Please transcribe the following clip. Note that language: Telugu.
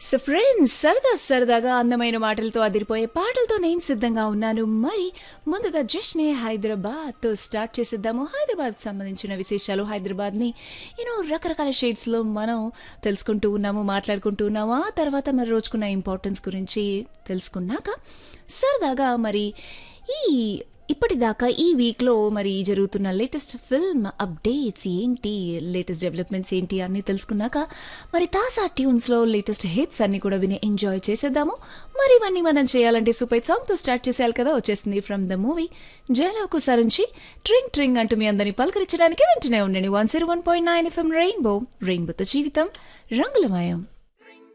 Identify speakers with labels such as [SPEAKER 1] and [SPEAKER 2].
[SPEAKER 1] సో ఫ్రెండ్స్ సరదా సరదాగా అందమైన మాటలతో అదిరిపోయే పాటలతో నేను సిద్ధంగా ఉన్నాను మరి ముందుగా జస్ట్నే హైదరాబాద్తో స్టార్ట్ చేసేద్దాము హైదరాబాద్ సంబంధించిన విశేషాలు హైదరాబాద్ని యూనో రకరకాల షేడ్స్లో మనం తెలుసుకుంటూ ఉన్నాము మాట్లాడుకుంటూ ఉన్నాము ఆ తర్వాత మరి రోజుకున్న ఇంపార్టెన్స్ గురించి తెలుసుకున్నాక సరదాగా మరి ఈ ఇప్పటిదాకా ఈ వీక్లో మరి జరుగుతున్న లేటెస్ట్ ఫిల్మ్ అప్డేట్స్ ఏంటి లేటెస్ట్ డెవలప్మెంట్స్ ఏంటి అన్నీ తెలుసుకున్నాక మరి తాజా ట్యూన్స్లో లేటెస్ట్ హిట్స్ అన్ని కూడా విని ఎంజాయ్ చేసేద్దాము మరి ఇవన్నీ మనం చేయాలంటే సూపర్ సాంగ్తో స్టార్ట్ చేసేయాలి కదా వచ్చేసింది ఫ్రమ్ ద మూవీ జయలవకు సరించి ట్రింగ్ ట్రింగ్ అంటూ మీ అందరినీ పలకరించడానికి వెంటనే ఉండండి one zero one point nine FM rainbow రెయిన్బోతో జీవితం రంగులమయం